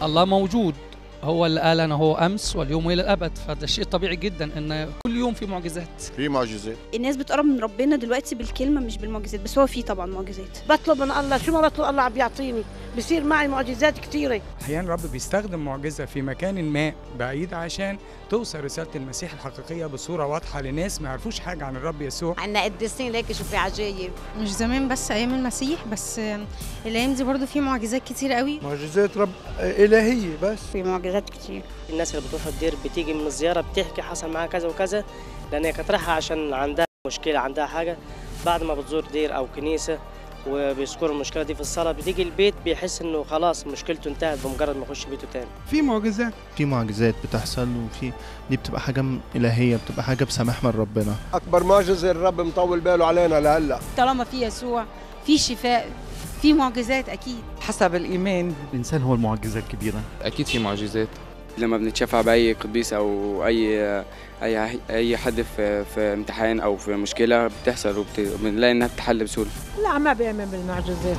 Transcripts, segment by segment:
الله موجود هو اللي قال انا هو امس واليوم والى الابد فده شيء طبيعي جدا ان كل يوم في معجزات في معجزات الناس بتقرب من ربنا دلوقتي بالكلمه مش بالمعجزات بس هو في طبعا معجزات بطلب من الله شو ما بطلب الله عم بيعطيني بصير معي معجزات كثيره احيانا رب بيستخدم معجزه في مكان ما بعيد عشان توصل رساله المسيح الحقيقيه بصوره واضحه لناس ما يعرفوش حاجه عن الرب يسوع عنا قديسين ليك شوفي عجايب مش زمان بس ايام المسيح بس الايام دي برضو في معجزات كتير قوي معجزات رب الهيه بس في معجزات كتير الناس اللي بتروح الدير بتيجي من الزياره بتحكي حصل معاها كذا وكذا لان هي كانت رايحه عشان عندها مشكله عندها حاجه بعد ما بتزور دير او كنيسه وبيذكروا المشكله دي في الصلاه بتيجي البيت بيحس انه خلاص مشكلته انتهت بمجرد ما يخش بيته تاني في معجزات في معجزات بتحصل وفي دي بتبقى حاجه الهيه بتبقى حاجه بسماح من ربنا اكبر معجزه الرب مطول باله علينا لهلا طالما في يسوع في شفاء في معجزات اكيد حسب الايمان الانسان هو المعجزه الكبيره اكيد في معجزات لما بنتشفع باي قديس او اي اي اي حد في في امتحان او في مشكله بتحصل وبنلاقي انها بتحل بسهوله لا ما بيؤمن بالمعجزات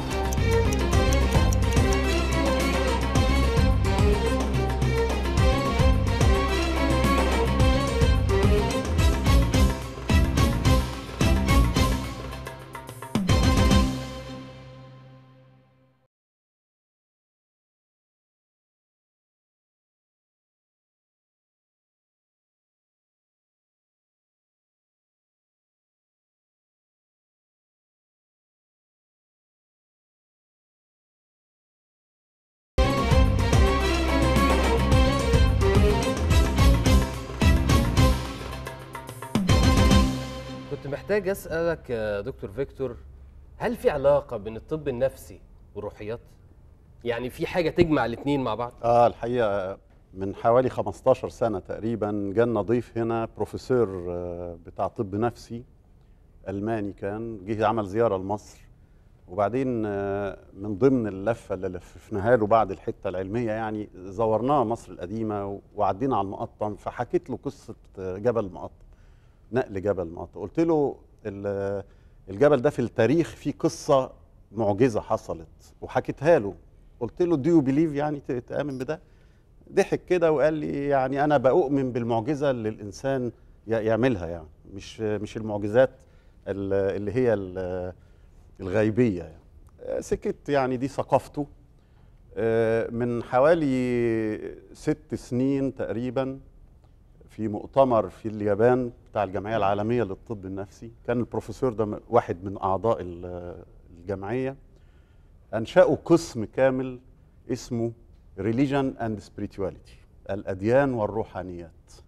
كنت محتاج اسالك يا دكتور فيكتور هل في علاقه بين الطب النفسي والروحيات يعني في حاجه تجمع الاثنين مع بعض اه الحقيقه من حوالي 15 سنه تقريبا جالنا ضيف هنا بروفيسور بتاع طب نفسي الماني كان جه عمل زياره لمصر وبعدين من ضمن اللفه اللي لففناها له بعد الحته العلميه يعني زورناه مصر القديمه وعدينا على المقطم فحكيت له قصه جبل المقطم نقل جبل مقطم قلت له الجبل ده في التاريخ فيه قصه معجزه حصلت وحكيتها له قلت له دو يو بليف يعني تامن بده ضحك كده وقال لي يعني انا بؤمن بالمعجزه اللي الانسان يعملها يعني مش مش المعجزات اللي هي الغيبيه يعني سكت يعني دي ثقافته من حوالي ست سنين تقريبا في مؤتمر في اليابان بتاع الجمعيه العالميه للطب النفسي كان البروفيسور ده واحد من اعضاء الجمعيه انشأوا قسم كامل اسمه Religion and Spirituality الاديان والروحانيات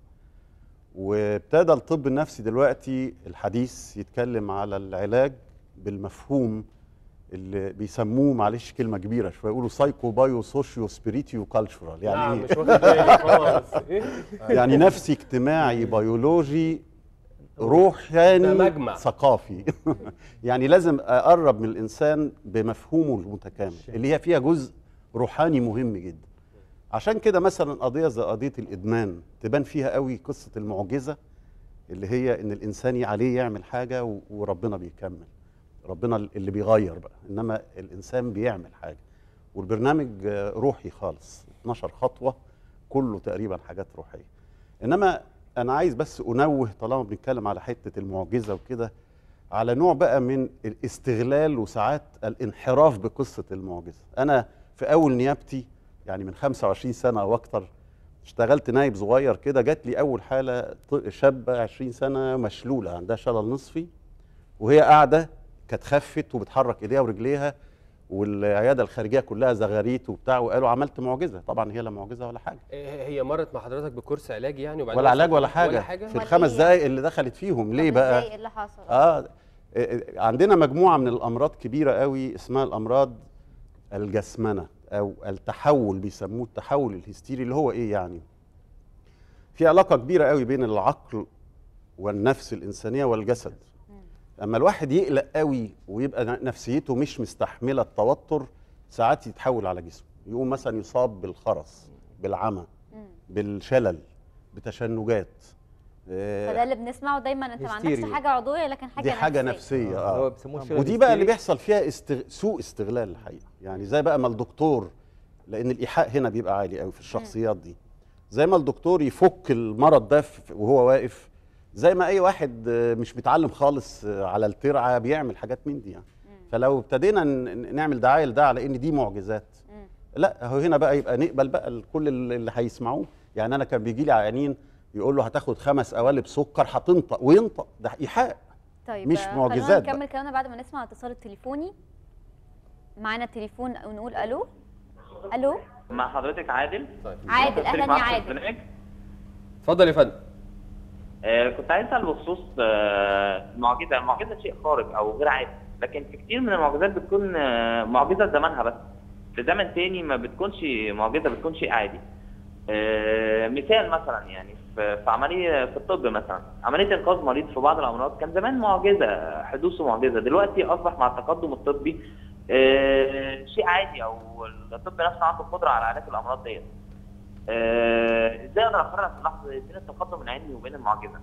وابتدى الطب النفسي دلوقتي الحديث يتكلم على العلاج بالمفهوم اللي بيسموه معلش كلمه كبيره شويه يقولوا سايكو بايو سوشيو سبيريتيو كالتشرال يعني نعم مش واخد بالي خالص يعني نفسي اجتماعي بيولوجي روحاني مجمع. ثقافي يعني لازم اقرب من الانسان بمفهومه المتكامل اللي هي فيها جزء روحاني مهم جدا عشان كده مثلا قضيه زي قضيه الادمان تبان فيها قوي قصه المعجزه اللي هي ان الانسان عليه يعمل حاجه وربنا بيكمل ربنا اللي بيغير بقى انما الانسان بيعمل حاجه والبرنامج روحي خالص 12 خطوه كله تقريبا حاجات روحيه انما انا عايز بس انوه طالما بنتكلم على حته المعجزه وكده على نوع بقى من الاستغلال وساعات الانحراف بقصه المعجزه انا في اول نيابتي يعني من 25 سنه او اكتر اشتغلت نايب صغير كده جات لي اول حاله شابه 20 سنه مشلوله عندها شلل نصفي وهي قاعده كانت خفت وبتحرك ايديها ورجليها والعياده الخارجيه كلها زغاريت وبتاع وقالوا عملت معجزه طبعا هي لا معجزه ولا حاجه هي مرت مع حضرتك بكورس علاجي يعني وبعدين ولا علاج ولا حاجه, ولا حاجة؟ في الخمس دقائق اللي دخلت فيهم ليه بقى ازاي اللي حصل اه عندنا مجموعه من الامراض كبيره قوي اسمها الامراض الجسمنه او التحول بيسموه التحول الهستيري اللي هو ايه يعني في علاقه كبيره قوي بين العقل والنفس الانسانيه والجسد اما الواحد يقلق قوي ويبقى نفسيته مش مستحمله التوتر ساعات يتحول على جسمه يقوم مثلا يصاب بالخرس بالعمى بالشلل بتشنجات فده اللي بنسمعه دايما انت ما عندكش حاجه عضويه لكن حاجه دي نفسية. حاجه نفسيه اه ودي بقى اللي بيحصل فيها استغ... سوء استغلال الحقيقه يعني زي بقى ما الدكتور لان الايحاء هنا بيبقى عالي قوي في الشخصيات دي زي ما الدكتور يفك المرض ده في- وهو واقف زي ما اي واحد آه، مش متعلم خالص آه، على الترعه بيعمل حاجات من دي يعني فلو ابتدينا ن- ن- نعمل دعايه لده على ان دي معجزات لا هو هنا بقى يبقى نقبل بقى ال- كل اللي اللي هيسمعوه يعني انا كان بيجي لي عيانين يقول له هتاخد خمس قوالب سكر هتنطق وينطق ده ايحاء طيب مش آه، معجزات خلونا بقى. نكمل كلامنا بعد ما نسمع الاتصال التليفوني معانا التليفون ونقول الو الو مع حضرتك عادل عادل مشترك اهلا يا معاك في عادل البرنامج. اتفضل يا فندم آه كنت عايز اسال بخصوص آه المعجزه المعجزه شيء خارق او غير عادي لكن في كتير من المعجزات بتكون آه معجزه زمانها بس في زمن تاني ما بتكونش معجزه بتكون شيء عادي آه مثال مثلا يعني في, في عمليه في الطب مثلا عمليه انقاذ مريض في بعض الامراض كان زمان معجزه حدوثه معجزه دلوقتي اصبح مع التقدم الطبي آه شيء عادي او الطب نفسه عنده قدره على علاج الامراض ديت آه، ازاي اقدر افرق في اللحظه دي بين التقدم العلمي وبين المعجزه؟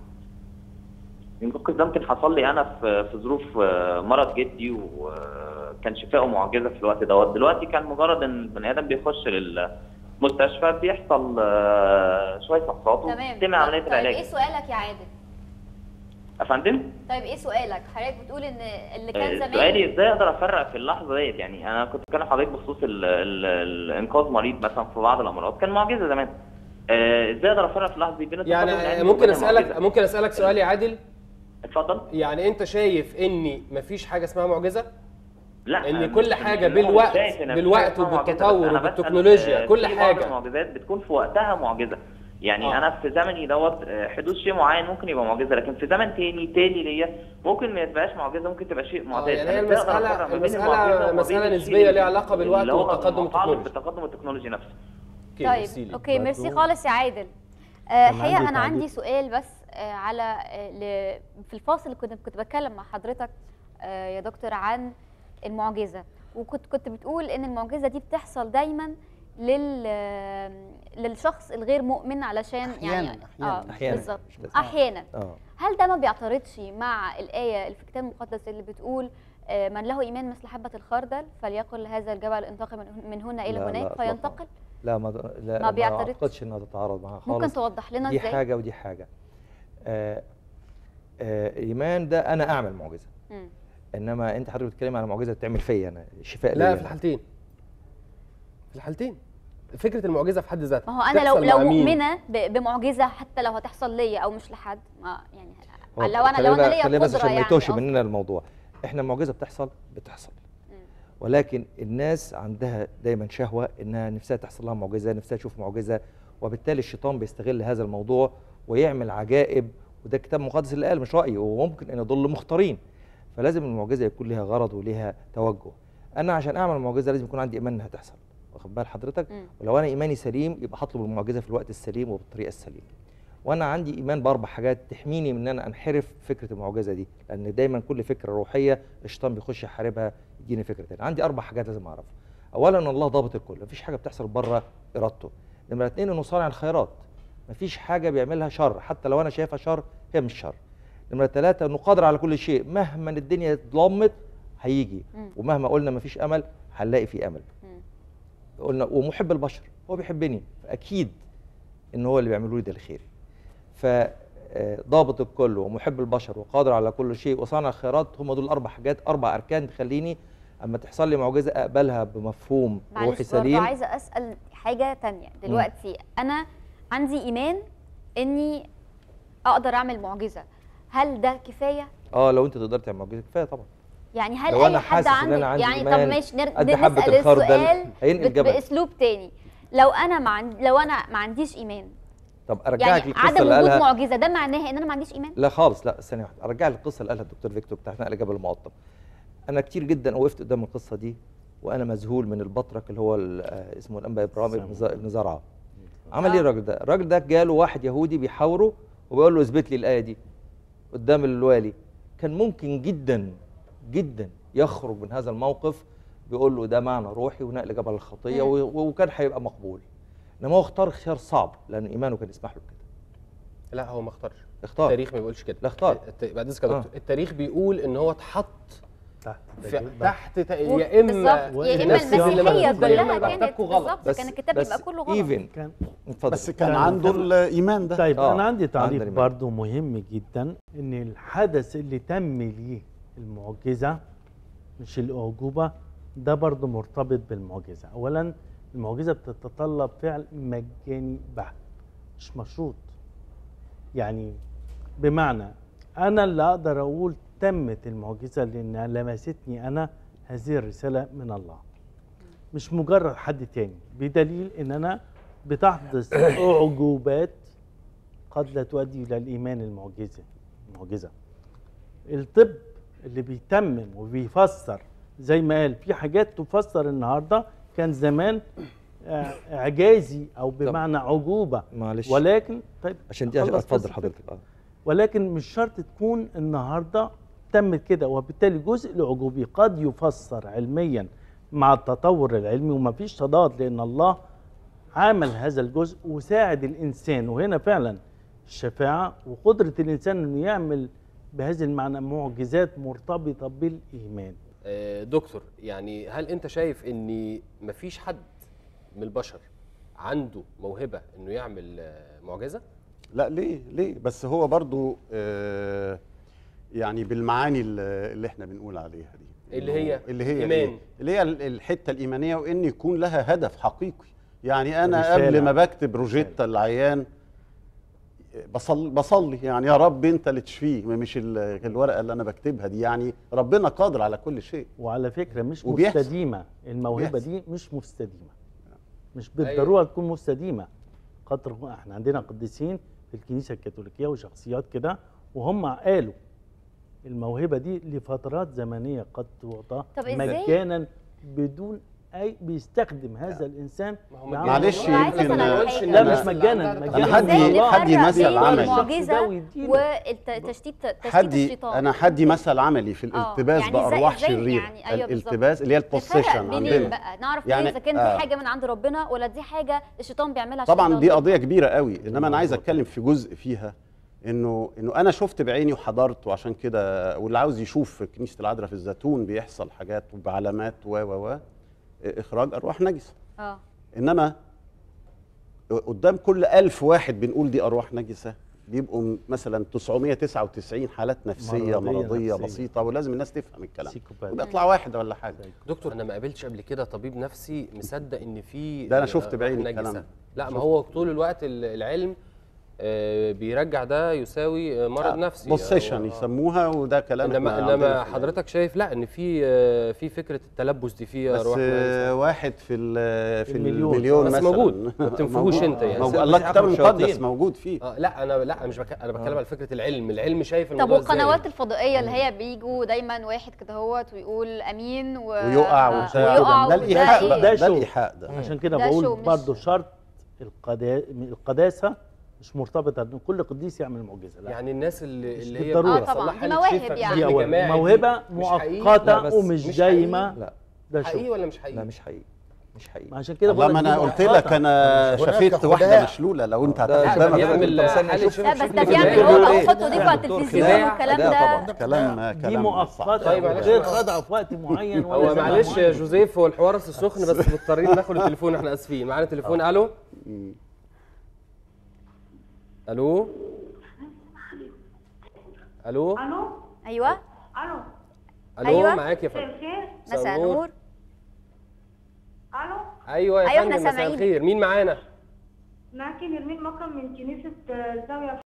يمكن ده يمكن حصل لي انا في في ظروف آه، مرض جدي وكان شفائه معجزه في الوقت دوت دلوقتي كان مجرد ان البني ادم بيخش للمستشفى بيحصل آه، شويه فحوصات تمام وتتم عمليه طيب العلاج ايه سؤالك يا عادل يا فندم طيب ايه سؤالك حضرتك بتقول ان اللي كان آه، زمان سؤالي ازاي اقدر افرق في اللحظه ديت يعني انا كنت بتكلم حضرتك بخصوص ال- ال- ال- انقاذ مريض مثلا في بعض الامراض كان معجزه زمان آه، ازاي اقدر افرق في اللحظه دي بين التقدم يعني العلمي ممكن وبين اسالك المعجزة؟ ممكن اسالك سؤال يا عادل اتفضل يعني انت شايف ان مفيش حاجه اسمها معجزه لا ان مش- كل مش حاجه إن أنا بالوقت شايف إن مفيش بالوقت حاجة اسمها معجزة، وبالتطور بس أنا بسأل، وبالتكنولوجيا آه، كل في بعض حاجه المعجزات بتكون في وقتها معجزه يعني آه. انا في زمني دوت آه، حدوث شيء معين ممكن يبقى معجزه لكن في زمن تاني تاني ليا ممكن ما يبقاش معجزه ممكن تبقى شيء معتاد يعني هي أنا إزاي أقدر المسألة- أفرق ما بين المسألة المعجزة وما بين مسألة الشيء نسبية ليها اللي- علاقة بالوقت اللي هو والتقدم متعلق التكنولوجي. بالتقدم التكنولوجي نفسه طيب اوكي ميرسي خالص يا عادل آه أنا حقيقه عندي انا عندي تعليق. سؤال بس آه على آه ل... في الفاصل اللي كنت كنت بتكلم مع حضرتك آه يا دكتور عن المعجزه وكنت كنت بتقول ان المعجزه دي بتحصل دايما لل آه، للشخص الغير مؤمن علشان يعني أحياناً، اه أحياناً. أحياناً، بالظبط مش بس. احيانا اه هل ده ما بيعترضش مع الآية اللي في الكتاب المقدس اللي بتقول آه، من له إيمان مثل حبة الخردل فليقل هذا الجبل انتقل من- من هنا إلى لا، لا، هناك إطلاقاً. فينتقل لا ما لا ما ما بيعترضش؟ اعتقدش انها تتعارض معاها خالص ممكن توضح لنا دي إزاي؟ حاجه ودي حاجه آه آه ايمان ده انا اعمل معجزه مم. انما انت حضرتك بتتكلم على معجزه تعمل فيا انا شفاء لا ليا في أنا. الحالتين في الحالتين فكره المعجزه في حد ذاتها ما هو أنا لو تحصل لو مع مين؟ مؤمنة ب- بمعجزة حتى لو هتحصل ليا أو مش لحد ما يعني هو لو أنا لو أنا خلينا- ليا خلينا بس قدرة عشان ما يعني يتوهش قصدي. مننا الموضوع احنا المعجزه بتحصل بتحصل ولكن الناس عندها دايما شهوه انها نفسها تحصل لها معجزه نفسها تشوف معجزه وبالتالي الشيطان بيستغل هذا الموضوع ويعمل عجائب وده الكتاب المقدس اللي قال مش رايي وممكن ان يضل مختارين فلازم المعجزه يكون لها غرض ولها توجه انا عشان اعمل معجزه لازم يكون عندي ايمان انها تحصل واخد بال حضرتك مم. ولو انا ايماني سليم يبقى هطلب المعجزه في الوقت السليم وبالطريقه السليمه وانا عندي ايمان باربع حاجات تحميني من ان انا انحرف فكره المعجزه دي لان دايما كل فكره روحيه الشيطان بيخش يحاربها يديني فكره تانية عندي اربع حاجات لازم اعرفها اولا ان الله ضابط الكل مفيش حاجه بتحصل بره ارادته نمره اتنين انه صانع الخيرات مفيش حاجه بيعملها شر حتى لو انا شايفها شر هي مش شر نمره ثلاثة انه قادر على كل شيء مهما الدنيا اتظلمت هيجي مم. ومهما قلنا مفيش امل هنلاقي في امل مم. قلنا ومحب البشر هو بيحبني فاكيد ان هو اللي بيعمله لي ده الخير فضابط الكل ومحب البشر وقادر على كل شيء وصانع الخيرات هم دول اربع حاجات اربع اركان تخليني اما تحصل لي معجزه اقبلها بمفهوم روحي معلش برضه سليم عايزة أسأل حاجة تانية دلوقتي أنا عندي إيمان إني أقدر أعمل معجزة هل ده كفاية؟ اه لو انت تقدر تعمل معجزه كفايه طبعا يعني هل لو اي أنا حد حاسس إن عنده أنا عندي يعني طب إيمان ماشي نر... قد حبة نسال الخردل السؤال هينقل بت- جبل. باسلوب تاني لو انا ما عند... لو انا ما عنديش ايمان طب ارجعك يعني للقصه عدم اللي وجود قالها معجزه ده معناه ان انا ما عنديش ايمان لا خالص لا ثانيه واحده ارجع للقصه اللي قالها الدكتور فيكتور بتاعت نقل جبل المقطم انا كتير جدا وقفت قدام القصه دي وانا مذهول من البطرك اللي هو ال- آه، اسمه الانبا ابراهيم ابن ز- ابن زرعه عمل ايه الراجل ده الراجل ده جاله واحد يهودي بيحاوره وبيقول له اثبت لي الايه دي قدام الوالي كان ممكن جدا جدا يخرج من هذا الموقف بيقول له ده معنى روحي ونقل جبل الخطيه مم. و- وكان هيبقى مقبول انما هو اختار اختيار صعب لان ايمانه كان يسمح له بكده لا هو ما اختارش اختار. التاريخ ما بيقولش كده لا اختار. الت- بعد اذنك يا آه. دكتور التاريخ بيقول ان هو اتحط تحت ف- تجربة. تحت ت- و- يا اما بالظبط يا اما نفس اللي المسيحيه مكتوب ده يا اما كلها اللي كانت مكتوبكم غلط بالظبط كان الكتاب يبقى كله غلط ايفن كان اتفضل بس كان كان- عنده كان- الايمان ده طيب آه، انا عندي عندنا تعليق إيمان. برضو مهم جدا ان الحدث اللي تم ليه المعجزه مش الاعجوبه ده برضو مرتبط بالمعجزه اولا المعجزه بتتطلب فعل مجاني بحت مش مشروط يعني بمعنى انا اللي اقدر اقول تمت المعجزه لانها لمستني انا هذه الرساله من الله مش مجرد حد تاني بدليل ان انا بتحدث اعجوبات قد لا تؤدي الى الايمان المعجزه المعجزه الطب اللي بيتمم وبيفسر زي ما قال في حاجات تفسر النهارده كان زمان آه، اعجازي او بمعنى عجوبه معلش ولكن طيب عشان دي عشان خلص اتفضل بس حضرتك اه ولكن مش شرط تكون النهارده تمت كده وبالتالي الجزء العجوبي قد يفسر علميا مع التطور العلمي ومفيش تضاد لان الله عمل هذا الجزء وساعد الانسان وهنا فعلا الشفاعه وقدره الانسان انه يعمل بهذا المعنى معجزات مرتبطه بالايمان آه، دكتور يعني هل انت شايف ان مفيش حد من البشر عنده موهبه انه يعمل آه، معجزه لا ليه ليه بس هو برضو آه يعني بالمعاني اللي اللي احنا بنقول عليها دي اللي هي اللي هي إيمان. إيه؟ اللي هي ال- الحته الايمانيه وان يكون لها هدف حقيقي يعني انا رسالة. قبل ما بكتب روجيتا العيان بصلي بصلي يعني يا رب انت اللي تشفيه مش ال- الورقه اللي انا بكتبها دي يعني ربنا قادر على كل شيء وعلى فكره مش وبيحصل. مستديمه الموهبه بيحصل. دي مش مستديمه مش أيوة. بالضروره تكون مستديمه قد تكون احنا عندنا قديسين في الكنيسه الكاثوليكيه وشخصيات كده وهم قالوا الموهبه دي لفترات زمنيه قد تعطى طب إزاي؟ مجانا بدون اي بيستخدم هذا الانسان هو مع- معلش والله عايزة يمكن أسأل على آه، حاجة. لا أنا- مش مجانا أنا مجانا حدي- ازاي حدي نفرق مثل بين عملي. المعجزه ويديله. والتشتيت تشتيت حدي الشيطان انا حدي مثل عملي في آه، الالتباس يعني إزاي- بارواح إزاي شريره يعني؟ أيوة بالظبط. الالتباس اللي هي نفرق البوسيشن منين عندنا بقى نعرف يعني- يعني اذا كان آه. دي حاجه من عند ربنا ولا دي حاجه الشيطان بيعملها عشان طبعا دي يضل. قضيه كبيره قوي انما انا عايز اتكلم في جزء فيها انه انه انا شفت بعيني وحضرت وعشان كده واللي عاوز يشوف في كنيسه العذراء في الزيتون بيحصل حاجات وبعلامات و و و اخراج ارواح نجسه اه انما قدام كل ألف واحد بنقول دي ارواح نجسه بيبقوا مثلا 999 حالات نفسيه مرضية مرضيه نفسية. بسيطه ولازم الناس تفهم الكلام سيكوبات. وبيطلع واحد ولا حاجه دكتور انا ما قابلتش قبل كده طبيب نفسي مصدق ان في ده أنا شفت آه، بعيني نجسة. الكلام ده. لا ما شفت. هو طول الوقت ال- العلم آه، بيرجع ده يساوي آه، مرض نفسي بوسيشن أو- آه. يسموها وده كلام انما إحنا عندنا انما في حضرتك شايف لا ان في آه، في فكره التلبس دي في بس ارواح آه، واحد في ال- في المليون. المليون بس مثلا موجود. ما بتنفخوش موجود. انت يعني. موجود. بس الله بس الكتاب ياخد المقدس شياطين. موجود فيه آه لا انا لا انا مش بك... انا بتكلم على فكره العلم العلم شايف طب الموضوع ازاي والقنوات الفضائيه اللي هي بيجوا دايما واحد كده هوت ويقول امين و... ويقع وبتاع ويقع ده وده الايحاء إيه؟ بقى ده ده شو. الايحاء ده عشان كده ده بقول شو مش- برضه شرط القدا... القداسه مش مرتبطه ان كل قديس يعمل معجزه لا يعني الناس اللي مش اللي هي بالضرورة. بتحصل آه لها طبعاً، حالة دي مواهب شفا يعني. دي بشكل أول. جماعي دي موهبه مش حقيقي؟ مؤقته لا، بس ومش مش دايمه لا ده شو حقيقي ولا مش حقيقي لا مش حقيقي مش حقيقي عشان كده والله بقول ما لك انا دي قلت لك مؤقتة. انا مش هناك شفيت واحده خداع. مشلوله لو انت ده- لا هتفهمها ده بيعمل بيعمل تمثال حالة يشوف- شفا لا بس بشكل ده جماعي. بيعمل بيقولوا هو إيه؟ بيحطوا ديكوا على دكتور التلفزيون خداع. والكلام خداع ده طبعا كلام دي كلام مؤقته طيب، معلش. غير خدعه في وقت معين ولا هو زمن معلش يا معين. جوزيف هو الحوار أصل سخن بس مضطرين ناخد التليفون احنا اسفين معانا تليفون الو مم. الو الو الو ايوه الو الو أيوة. معاك يا مساء فندم الخير مساء نور الو ايوه يا أيوة، فندم إحنا مساء سامعينك. الخير مين معانا معاكي نرمين مكرم من كنيسه الزاويه